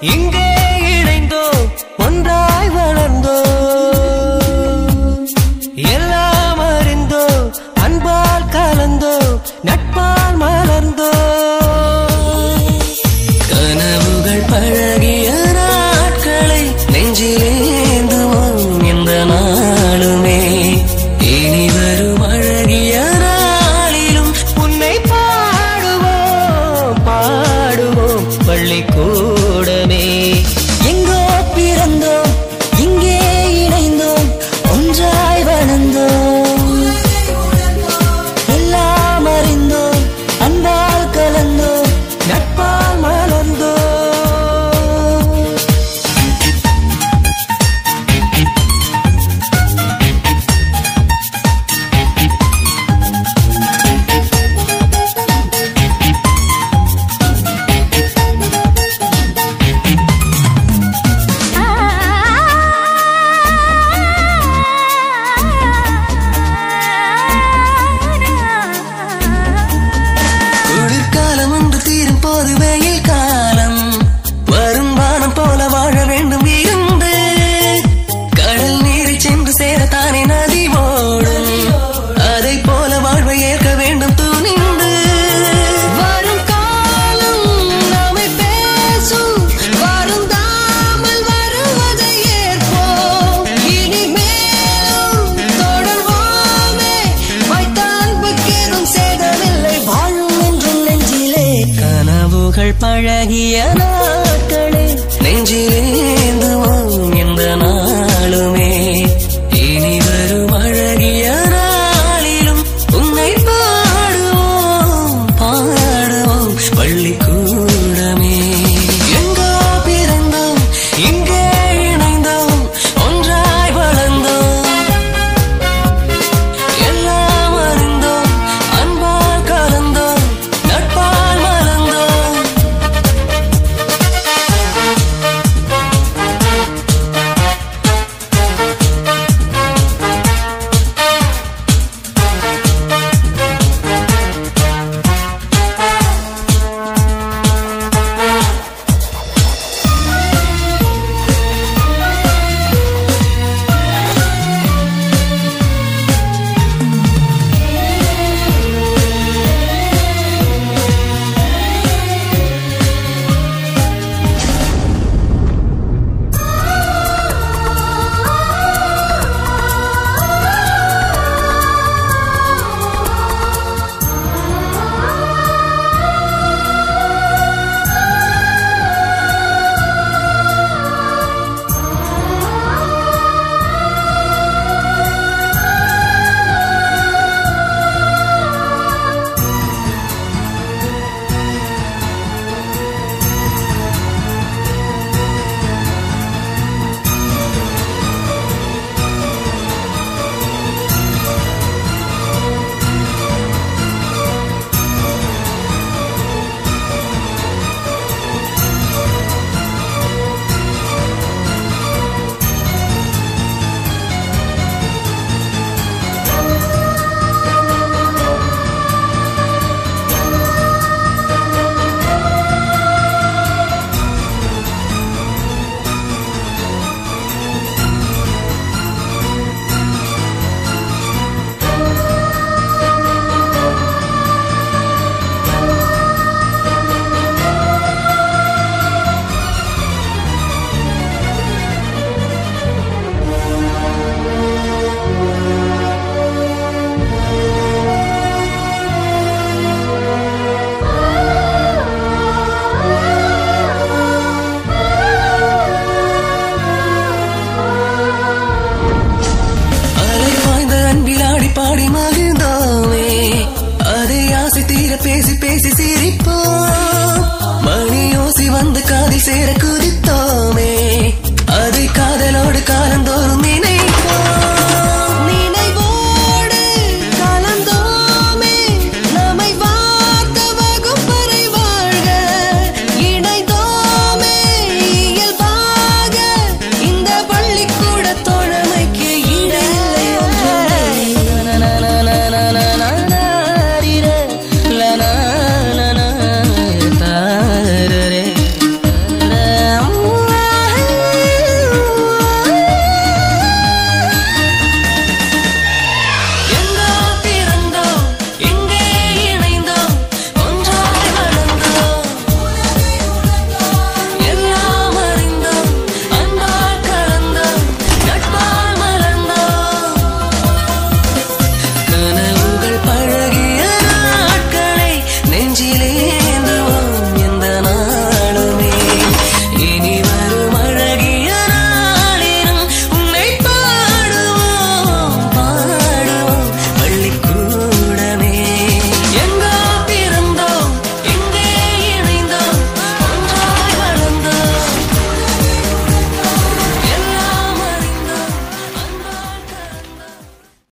இங்கே இணைந்தோம் ஒன்றாய் வளர்ந்தோம் எல்லாம் அறிந்தோ அன்பால் கலந்தோ நட்பால் மலர்ந்தோ கனவுகள் பழகிய நாட்களை நெஞ்சிலேந்துவோம் இந்த நாளுமே இனி வரும் அழகிய நாளிலும் உன்னை பாடுவோம் பாடுவோம் பள்ளிக்கூடமே எங்கோ பிறந்தோம் இங்கே இணைந்தோம் ஒன்றாய் வளர்ந்தோம் எல்லாம் அறிந்தோம் அன்பால் கலந்தோம் நட்பால் மலர்ந்தோம் குளிர்காலம் ஒன்று தீரும் போது வெயில் காலம் வரும் வானம் போல வாழ வேண்டும் இருந்து கடல் நீரை சென்று சேரத்தானே நதி ஓடும் அதை போல வாழ்வை ஏற்க வேண்டும் துணிந்து வரும் காலம் நாமே பேசும் வருந்தாமல் வருவதை ஏற்போம் இனிமேலும் தொடர்வோமே வைத்த அன்புக்கேதும் சேதமில்லை வாழும் என்றும் நெஞ்சிலே கனவுகள் பழகிய நாட்களே நெஞ்சிலேந்துவோம் இந்த நாளுமே இனி வரும் அழகிய நாளிலும் உன்னை பாடுவோம் பாடுவோம் பள்ளிக்கூடமே எங்கோ பிறந்தோம் இங்கே இணைந்தோம் ஒன்றாய் வளர்ந்தோம் எல்லாம் அறிந்தோம் அன்பால் கலந்தோம் நட்பால் மலர்ந்தோம் அலை பாய்ந்த அன்பில் ஆடி பாடி மகிழ்ந்தோமே அதை ஆசை தீர பேசி பேசி சிரிப்போம் மணி யோசி வந்து காதில் சேர குதித்தோமே அதை காதலோடு